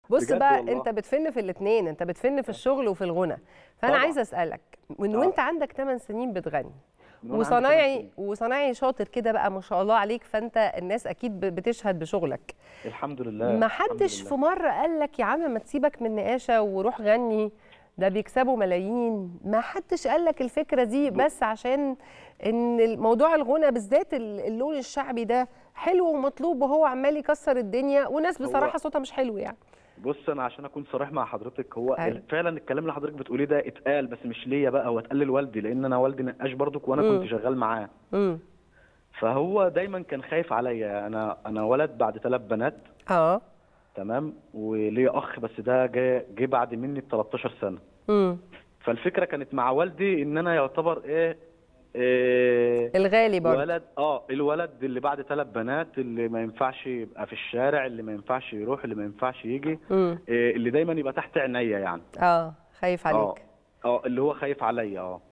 بص بجد بقى والله. انت بتفن في الاثنين انت بتفن في الشغل وفي الغنى فانا طبعا. عايزه اسالك من آه. وانت عندك 8 سنين بتغني من وأنا عندي وصنايعي ثمان وصنايعي شاطر كده بقى ما شاء الله عليك فانت الناس اكيد ب- بتشهد بشغلك سنين. الحمد لله ما الحمد حدش لله. في مره قال لك يا عم ما تسيبك من نقاشه وروح غني ده بيكسبوا ملايين ما حدش قال لك الفكره دي بس عشان ان الموضوع الغنى بالذات ال- اللون الشعبي ده حلو ومطلوب وهو عمال يكسر الدنيا وناس هو- بصراحه صوتها مش حلو يعني بص انا عشان اكون صريح مع حضرتك هو أيوة. فعلا الكلام اللي حضرتك بتقوليه ده اتقال بس مش ليا بقى هو اتقال لوالدي لان انا والدي نقاش برضك وانا مم. كنت شغال معاه امم فهو دايما كان خايف عليا انا انا ولد بعد ثلاث بنات اه تمام وليا اخ بس ده جه جه بعد مني ب 13 سنه امم فالفكره كانت مع والدي ان انا يعتبر ايه, إيه الغالي برضه ولد اه الولد اللي بعد ثلاث بنات اللي ما ينفعش يبقى في الشارع اللي ما ينفعش يروح اللي ما ينفعش يجي امم إيه اللي دايما يبقى تحت عينيا يعني اه خايف اه عليك اه اللي هو خايف عليا اه